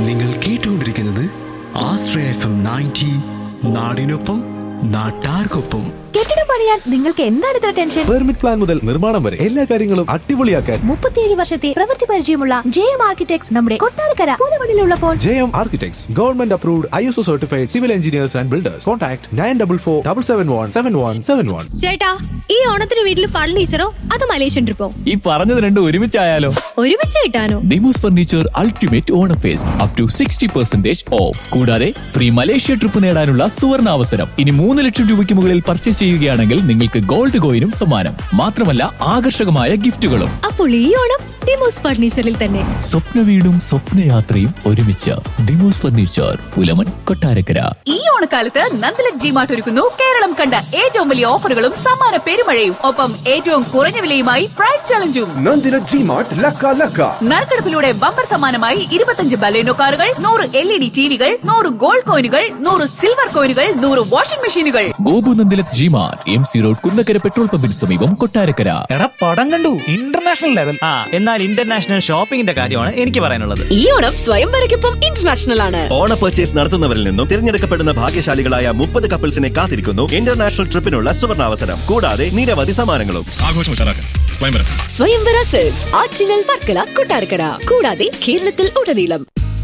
നിങ്ങൾ കേട്ടുകൊണ്ടിരിക്കുന്നത് ആശ്രയ F M ninety നാടിനൊപ്പം നാട്ടാർക്കൊപ്പം കെട്ടിടം പണിയാൻ നിങ്ങൾക്ക് എന്താണ് ഇത്ര ടെൻഷൻ പെർമിറ്റ് പ്ലാൻ മുതൽ നിർമ്മാണം വരെ എല്ലാ കാര്യങ്ങളും അടിപൊളിയാക്കാൻ മുപ്പത്തിയേഴ് വർഷത്തെ പ്രവൃത്തി പരിചയമുള്ള ജെ എം ആർക്കിടെക്ട്സ് നമ്മുടെ കൊട്ടാരക്കര പൂലമണിലുള്ളപ്പോൾ J M architects government approved I S O certified civil engineers and builders contact nine double four double seven one seven one seven one ചേട്ടാ ഈ ഓണത്തിന് വീട്ടിൽ ഫർണിച്ചറോ അത് മലേഷ്യൻ ട്രിപ്പോ ഈ പറഞ്ഞത് രണ്ടും ഒരുമിച്ചായാലോ ഒരുമിച്ച് കിട്ടാനോ Demos furniture ultimate Onam fest up to sixty percentage off കൂടാതെ ഫ്രീ മലേഷ്യ ട്രിപ്പ് നേടാനുള്ള സുവർണ അവസരം ഇനി മൂന്ന് ലക്ഷം രൂപയ്ക്ക് മുകളിൽ പർച്ചേസ് ചെയ്യുകയാണെങ്കിൽ നിങ്ങൾക്ക് ഗോൾഡ് കോയിനും സമ്മാനം മാത്രമല്ല ആകർഷകമായ ഗിഫ്റ്റുകളും അപ്പോൾ ഈ ഓണം ഡിമോസ് ഫർണിച്ചറിൽ തന്നെ സ്വപ്ന വീടും സ്വപ്നയാത്രയും ഒരുമിച്ച് ദിമോസ് ഫർണിച്ചർ പുലമൻ കൊട്ടാരക്കര ഈ ഓണക്കാലത്ത് നന്ദലക് ജി മാർട്ട് ഒരുക്കുന്നു കേരളം കണ്ട ഏറ്റവും വലിയ ഓഫറുകളും സമ്മാന പെരുമഴയും ഒപ്പം ഏറ്റവും കുറഞ്ഞ വിലയുമായി പ്രൈസ് ചലഞ്ചും നന്ദിന ജി മാർട്ട് ലക്ക ലക്ക നറുക്കെടുപ്പിലൂടെ ബമ്പർ സമ്മാനമായി ഇരുപത്തഞ്ച് ബലേനോ കാറുകൾ നൂറ് എൽ ഇ ഡി ടിവികൾ നൂറ് ഗോൾഡ് കോയിനുകൾ നൂറ് സിൽവർ കോയിനുകൾ നൂറ് വാഷിംഗ് മെഷീനുകൾ ഗോപു നന്ദിലത് ജിമാർ M C road Kunnakkara petrol പമ്പിന് സമീപം കൊട്ടാരക്കര എടാ പടം കണ്ടു ഇന്റർനാഷണൽ ലെവൽ ആ എന്നാൽ ഇന്റർനാഷണൽ ഷോപ്പിംഗിന്റെ കാര്യമാണ് എനിക്ക് പറയാനുള്ളത് ഈ ഓണം സ്വയംവരയ്ക്കൊപ്പം ഇന്റർനാഷണൽ ആണ് ഓണ പർച്ചേസ് നടത്തുന്നവരിൽ നിന്നും തിരഞ്ഞെടുക്കപ്പെടുന്ന ഭാഗ്യശാലികളായ മുപ്പത് കപ്പിൾസിനെ കാത്തിരിക്കുന്നു ഇന്റർനാഷണൽ ട്രിപ്പിനുള്ള സുവർണാവസരം കൂടാതെ നിരവധി സമ്മാനങ്ങളും സ്വയംവര സെൽസ് ആറ്റിങ്ങൽ വർക്കല കൊട്ടാരക്കര കൂടാതെ കേരളത്തിൽ ഉടനീളം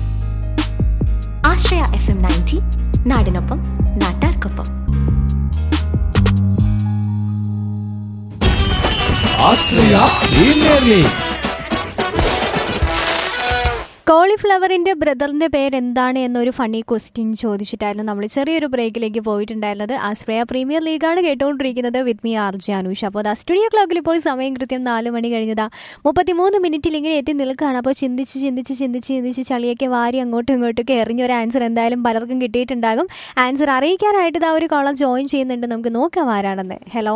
ആശ്രയ എഫ് എം നയൻറ്റി നാടിനൊപ്പം നാട്ടാർക്കൊപ്പം കോളിഫ്ലവറിന്റെ ബ്രദറിന്റെ പേര് എന്താണ് എന്നൊരു ഫണ്ണി ക്വസ്റ്റ്യൻ ചോദിച്ചിട്ടായിരുന്നു നമ്മൾ ചെറിയൊരു ബ്രേക്കിലേക്ക് പോയിട്ടുണ്ടായിരുന്നത് ആശ്രയ പ്രീമിയർ ലീഗാണ് കേട്ടുകൊണ്ടിരിക്കുന്നത് with me R J Anoosh അപ്പോൾ ദാ സ്റ്റുഡിയോ ക്ലോക്കിൽ ഇപ്പോൾ സമയം കൃത്യം നാല് മണി കഴിഞ്ഞതാ മുപ്പത്തിമൂന്ന് മിനിറ്റിൽ ഇങ്ങനെ എത്തി നിൽക്കുകയാണ് അപ്പോൾ ചിന്തിച്ച് ചിന്തിച്ച് ചിന്തിച്ച് ചിന്തിച്ച് ചളിയൊക്കെ വാരി അങ്ങോട്ടും ഇങ്ങോട്ടൊക്കെ എറിഞ്ഞൊരു ആൻസർ എന്തായാലും പലർക്കും കിട്ടിയിട്ടുണ്ടാകും ആൻസർ അറിയിക്കാനായിട്ട് ഇതാ ഒരു കോളം ജോയിൻ ചെയ്യുന്നുണ്ട് നമുക്ക് നോക്കാം ആരാണെന്ന് ഹലോ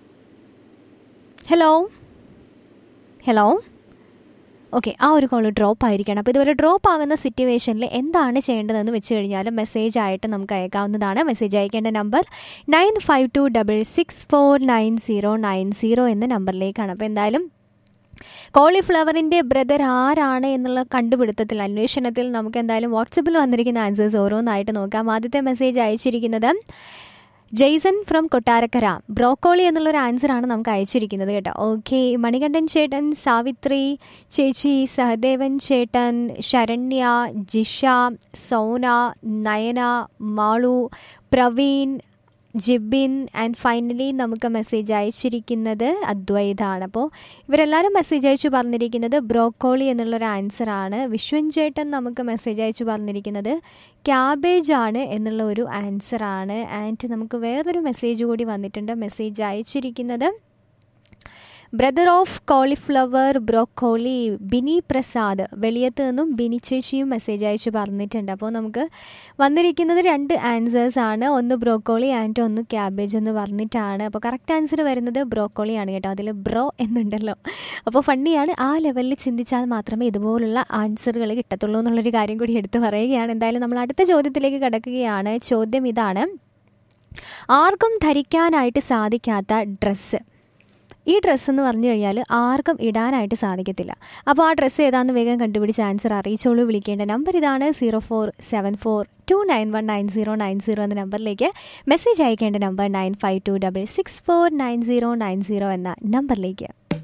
ഹലോ ഹലോ ഓക്കെ ആ ഒരു കോൾ ഡ്രോപ്പ് ആയിരിക്കണം അപ്പോൾ ഇതുപോലെ ഡ്രോപ്പ് ആകുന്ന സിറ്റുവേഷനിൽ എന്താണ് ചെയ്യേണ്ടതെന്ന് വെച്ച് കഴിഞ്ഞാൽ മെസ്സേജ് ആയിട്ട് നമുക്ക് അയക്കാവുന്നതാണ് മെസ്സേജ് അയക്കേണ്ട number nine five two double six four nine zero nine zero എന്ന നമ്പറിലേക്കാണ് അപ്പോൾ എന്തായാലും കോളിഫ്ലവറിൻ്റെ ബ്രദർ ആരാണ് എന്നുള്ള കണ്ടുപിടുത്തത്തിൽ അന്വേഷണത്തിൽ നമുക്ക് എന്തായാലും വാട്സപ്പിൽ വന്നിരിക്കുന്ന ആൻസേഴ്സ് ഓരോന്നായിട്ട് നോക്കാം ആദ്യത്തെ മെസ്സേജ് അയച്ചിരിക്കുന്നത് ജെയ്സൺ ഫ്രം കൊട്ടാരക്കര ബ്രോക്കോളി എന്നുള്ളൊരു ആൻസറാണ് നമുക്ക് അയച്ചിരിക്കുന്നത് കേട്ടോ ഓക്കെ മണികണ്ഠൻ ചേട്ടൻ സാവിത്രി ചേച്ചി സഹദേവൻ ചേട്ടൻ ശരണ്യ ജിഷ സോന നയന മാളു പ്രവീൺ ജിബിൻ ആൻഡ് ഫൈനലി നമുക്ക് മെസ്സേജ് അയച്ചിരിക്കുന്നത് അദ്വൈതാണ് അപ്പോൾ ഇവരെല്ലാവരും മെസ്സേജ് അയച്ചു പറഞ്ഞിരിക്കുന്നത് ബ്രോക്കോളി എന്നുള്ളൊരു ആൻസറാണ് വിശ്വൻ ചേട്ടൻ നമുക്ക് മെസ്സേജ് അയച്ചു പറഞ്ഞിരിക്കുന്നത് ക്യാബേജ് ആണ് എന്നുള്ള ഒരു ആൻസറാണ് ആൻഡ് നമുക്ക് വേറൊരു മെസ്സേജ് കൂടി വന്നിട്ടുണ്ട് മെസ്സേജ് അയച്ചിരിക്കുന്നത് brother of cauliflower broccoli Bini Prasad Veliyath നിന്നും ബിനി ചേച്ചിയും മെസ്സേജ് അയച്ച് പറഞ്ഞിട്ടുണ്ട് അപ്പോൾ നമുക്ക് വന്നിരിക്കുന്നത് രണ്ട് ആൻസേഴ്സ് ആണ് ഒന്ന് ബ്രോക്കോളി ആൻഡ് ഒന്ന് ക്യാബേജ് എന്ന് പറഞ്ഞിട്ടാണ് അപ്പോൾ കറക്റ്റ് ആൻസർ വരുന്നത് ബ്രോക്കോളി ആണ് കേട്ടോ അതിൽ ബ്രോ എന്നുണ്ടല്ലോ അപ്പോൾ ഫണ്ണിയാണ് ആ ലെവലിൽ ചിന്തിച്ചാൽ മാത്രമേ ഇതുപോലുള്ള ആൻസറുകൾ കിട്ടത്തുള്ളൂ എന്നുള്ളൊരു കാര്യം കൂടി എടുത്തു പറയുകയാണ് എന്തായാലും നമ്മൾ അടുത്ത ചോദ്യത്തിലേക്ക് കിടക്കുകയാണ് ചോദ്യം ഇതാണ് ആർക്കും ധരിക്കാനായിട്ട് സാധിക്കാത്ത ഡ്രസ്സ് ഈ ഡ്രസ്സ് എന്ന് പറഞ്ഞു കഴിഞ്ഞാൽ ആർക്കും ഇടാനായിട്ട് സാധിക്കത്തില്ല അപ്പോൾ ആ ഡ്രസ്സ് ഏതാണെന്ന് വേഗം കണ്ടുപിടിച്ച് ആൻസർ അറിയിച്ചോളൂ വിളിക്കേണ്ട നമ്പർ ഇതാണ് zero four seven four two nine one nine zero nine zero എന്ന നമ്പറിലേക്ക് മെസ്സേജ് അയക്കേണ്ട number nine five two double six four nine zero nine zero എന്ന നമ്പറിലേക്ക്